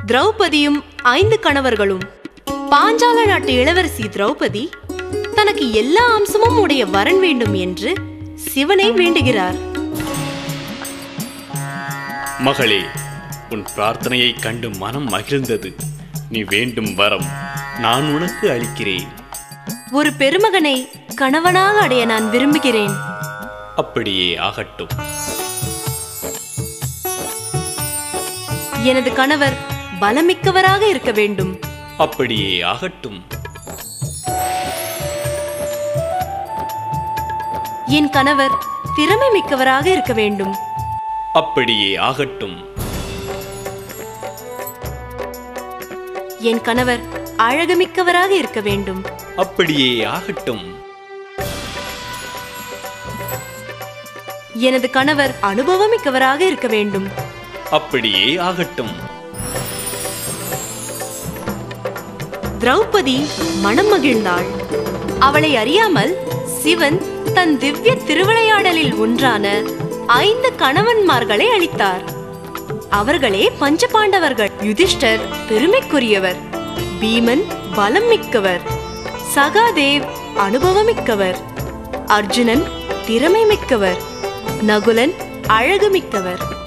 திரௌபதியும் ஐந்து கணவர்களும் பாஞ்சால நாட்டு இளவரசி திரௌபதி தனக்கு எல்லா அம்சமும் உடைய வரன் வேண்டும் என்று சிவனை வேண்டுகிறார் மகளே உன் பிரார்த்தனையைக் கண்டு மனம் மகிழ்ந்தது நீ வேண்டும் வரம் நான் உனக்கு அளிக்கிறேன் ஒரு பெருமகனை கணவனாக அடைய நான் விரும்புகிறேன் அப்படியே ஆகட்டும் எனது கணவர் பலமிக்கவராக இருக்க வேண்டும் அப்படியே ஆகட்டும் என் கணவர் திறமை மிக்கவராக இருக்க வேண்டும் அப்படியே ஆகட்டும் என் கணவர் அழகுமிக்கவராக இருக்க வேண்டும் அப்படியே ஆகட்டும் எனது கணவர் அனுபவமிக்கவராக இருக்க வேண்டும் அப்படியே ஆகட்டும் திரௌபதி மனம் மகிழ்ந்தாள் அவளை அறியாமல் சிவன் தன் திவ்ய திருவிளையாடலில் ஒன்றான ஐந்து கணவன்மார்களை அளித்தார் அவர்களே பஞ்சபாண்டவர்கள் யுதிஷ்டர் பெருமைக்குரியவர் பீமன் பலம் மிக்கவர் சகாதேவ் அனுபவமிக்கவர் அர்ஜுனன் திறமை மிக்கவர் நகுலன் அழகு மிக்கவர்